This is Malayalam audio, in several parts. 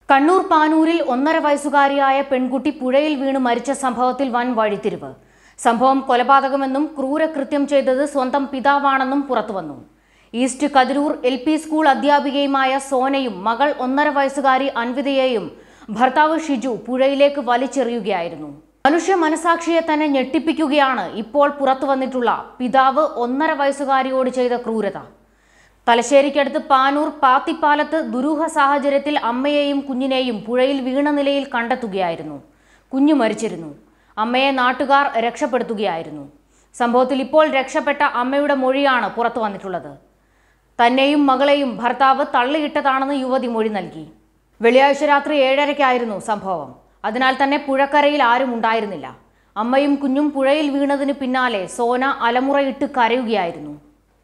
കണ്ണൂർ പാനൂരിൽ ഒന്നര വയസ്സുകാരിയായ പെൺകുട്ടി പുഴയിൽ വീണ് മരിച്ച സംഭവത്തിൽ വൻ വഴിത്തിരിവ് സംഭവം കൊലപാതകമെന്നും ക്രൂരകൃത്യം ചെയ്തത് സ്വന്തം പിതാവാണെന്നും പുറത്തുവന്നു east Kathirur L P school അധ്യാപികയുമായ സോനയും മകൾ ഒന്നര വയസ്സുകാരി അൻവിതയെയും ഭർത്താവ് ഷിജു പുഴയിലേക്ക് വലിച്ചെറിയുകയായിരുന്നു മനുഷ്യ മനസാക്ഷിയെ തന്നെ ഞെട്ടിപ്പിക്കുകയാണ് ഇപ്പോൾ പുറത്തു വന്നിട്ടുള്ള പിതാവ് ഒന്നര വയസ്സുകാരിയോട് ചെയ്ത ക്രൂരത തലശ്ശേരിക്കടുത്ത് പാനൂർ പാത്തിപ്പാലത്ത് ദുരൂഹ സാഹചര്യത്തിൽ അമ്മയെയും കുഞ്ഞിനെയും പുഴയിൽ വീണ നിലയിൽ കണ്ടെത്തുകയായിരുന്നു കുഞ്ഞു മരിച്ചിരുന്നു അമ്മയെ നാട്ടുകാർ രക്ഷപ്പെടുത്തുകയായിരുന്നു സംഭവത്തിൽ ഇപ്പോൾ രക്ഷപ്പെട്ട അമ്മയുടെ മൊഴിയാണ് പുറത്തു വന്നിട്ടുള്ളത് തന്നെയും മകളെയും ഭർത്താവ് തള്ളിയിട്ടതാണെന്ന് യുവതി മൊഴി നൽകി വെള്ളിയാഴ്ച രാത്രി ഏഴരയ്ക്കായിരുന്നു സംഭവം അതിനാൽ തന്നെ പുഴക്കരയിൽ ആരും ഉണ്ടായിരുന്നില്ല അമ്മയും കുഞ്ഞും പുഴയിൽ വീണതിന് പിന്നാലെ സോന അലമുറയിട്ട് കരയുകയായിരുന്നു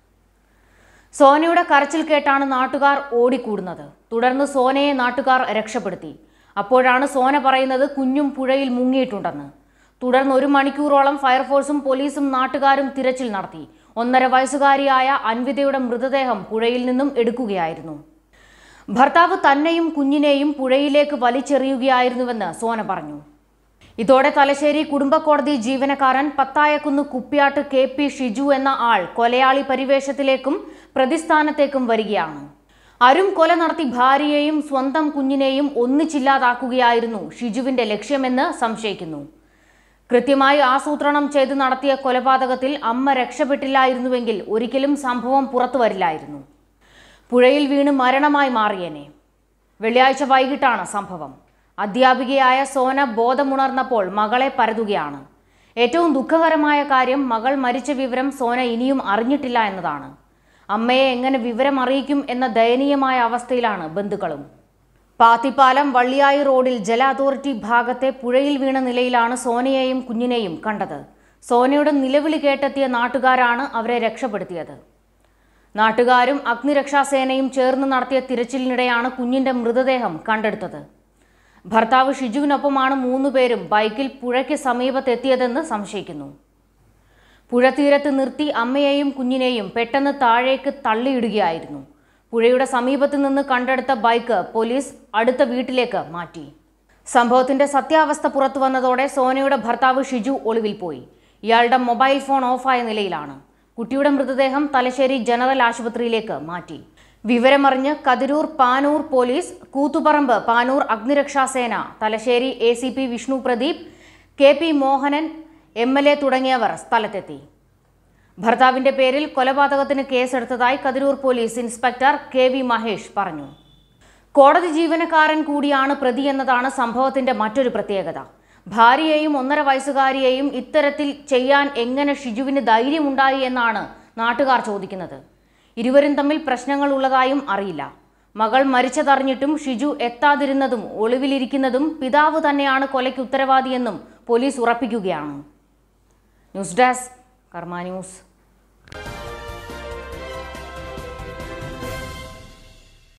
സോനയുടെ കരച്ചിൽ കേട്ടാണ് നാട്ടുകാർ ഓടിക്കൂടുന്നത് തുടർന്ന് സോനയെ നാട്ടുകാർ രക്ഷപ്പെടുത്തി അപ്പോഴാണ് സോന പറയുന്നത് കുഞ്ഞും പുഴയിൽ മുങ്ങിയിട്ടുണ്ടെന്ന് തുടർന്ന് ഒരു മണിക്കൂറോളം ഫയർഫോഴ്സും പോലീസും നാട്ടുകാരും തിരച്ചിൽ നടത്തി ഒന്നര വയസ്സുകാരിയായ അൻവിതയുടെ മൃതദേഹം പുഴയിൽ നിന്നും എടുക്കുകയായിരുന്നു ഭർത്താവ് തന്നെയും കുഞ്ഞിനെയും പുഴയിലേക്ക് വലിച്ചെറിയുകയായിരുന്നുവെന്ന് സോന പറഞ്ഞു ഇതോടെ തലശ്ശേരി കുടുംബക്കോടതി ജീവനക്കാരൻ പത്തായക്കുന്ന് കുപ്പിയാട്ട് കെ പി ഷിജു എന്ന ആൾ കൊലയാളി പരിവേഷത്തിലേക്കും പ്രതിസ്ഥാനത്തേക്കും വരികയാണ് അരും കൊല നടത്തി ഭാര്യയെയും സ്വന്തം കുഞ്ഞിനെയും ഒന്നിച്ചില്ലാതാക്കുകയായിരുന്നു ഷിജുവിന്റെ ലക്ഷ്യമെന്ന് സംശയിക്കുന്നു കൃത്യമായി ആസൂത്രണം ചെയ്ത് നടത്തിയ കൊലപാതകത്തിൽ അമ്മ രക്ഷപ്പെട്ടില്ലായിരുന്നുവെങ്കിൽ ഒരിക്കലും സംഭവം പുറത്തു വരില്ലായിരുന്നു പുഴയിൽ വീണ് മരണമായി മാറിയേനെ വെള്ളിയാഴ്ച വൈകിട്ടാണ് സംഭവം അധ്യാപികയായ സോന ബോധമുണർന്നപ്പോൾ മകളെ പരതുകയാണ് ഏറ്റവും ദുഃഖകരമായ കാര്യം മകൾ മരിച്ച വിവരം സോന ഇനിയും അറിഞ്ഞിട്ടില്ല എന്നതാണ് അമ്മയെ എങ്ങനെ വിവരം അറിയിക്കും എന്ന ദയനീയമായ അവസ്ഥയിലാണ് ബന്ധുക്കളും പാത്തിപ്പാലം വള്ളിയായി റോഡിൽ ജല അതോറിറ്റി ഭാഗത്തെ പുഴയിൽ വീണ നിലയിലാണ് സോനയെയും കുഞ്ഞിനെയും കണ്ടത് സോനയുടെ നിലവിളി കേട്ടെത്തിയ നാട്ടുകാരാണ് അവരെ രക്ഷപ്പെടുത്തിയത് നാട്ടുകാരും അഗ്നിരക്ഷാസേനയും ചേർന്ന് നടത്തിയ തിരച്ചിലിനിടെയാണ് കുഞ്ഞിന്റെ മൃതദേഹം കണ്ടെടുത്തത് ഭർത്താവ് ഷിജുവിനൊപ്പമാണ് മൂന്നുപേരും ബൈക്കിൽ പുഴയ്ക്ക് സമീപത്തെത്തിയതെന്ന് സംശയിക്കുന്നു പുഴ തീരത്ത് നിർത്തി അമ്മയെയും കുഞ്ഞിനെയും പെട്ടെന്ന് താഴേക്ക് തള്ളിയിടുകയായിരുന്നു പുഴയുടെ സമീപത്ത് നിന്ന് കണ്ടെടുത്ത ബൈക്ക് പോലീസ് അടുത്ത വീട്ടിലേക്ക് മാറ്റി സംഭവത്തിന്റെ സത്യാവസ്ഥ പുറത്തു വന്നതോടെ സോനയുടെ ഭർത്താവ് ഷിജു ഒളിവിൽ പോയി ഇയാളുടെ മൊബൈൽ ഫോൺ ഓഫായ നിലയിലാണ് കുട്ടിയുടെ മൃതദേഹം തലശ്ശേരി ജനറൽ ആശുപത്രിയിലേക്ക് മാറ്റി വിവരമറിഞ്ഞ് കതിരൂർ പാനൂർ പോലീസ് കൂത്തുപറമ്പ് പാനൂർ അഗ്നിരക്ഷാസേന Thalassery A C P Vishnu Pradeep K P Mohanan M L A തുടങ്ങിയവർ സ്ഥലത്തെത്തി ഭർത്താവിന്റെ പേരിൽ കൊലപാതകത്തിന് കേസെടുത്തതായി Kathirur police inspector K V Mahesh പറഞ്ഞു കോടതി ജീവനക്കാരൻ കൂടിയാണ് പ്രതി എന്നതാണ് സംഭവത്തിന്റെ മറ്റൊരു പ്രത്യേകത ഭാര്യയെയും ഒന്നര വയസ്സുകാരിയെയും ഇത്തരത്തിൽ ചെയ്യാൻ എങ്ങനെ ഷിജുവിന് ധൈര്യമുണ്ടായി എന്നാണ് നാട്ടുകാർ ചോദിക്കുന്നത് ഇരുവരും തമ്മിൽ പ്രശ്നങ്ങൾ ഉള്ളതായും അറിയില്ല മകൾ മരിച്ചതറിഞ്ഞിട്ടും ഷിജു എത്താതിരുന്നതും ഒളിവിലിരിക്കുന്നതും പിതാവ് തന്നെയാണ് കൊലയ്ക്ക് ഉത്തരവാദിയെന്നും പോലീസ് ഉറപ്പിക്കുകയാണ് ന്യൂസ് ഡെസ്ക് കർമ്മ ന്യൂസ്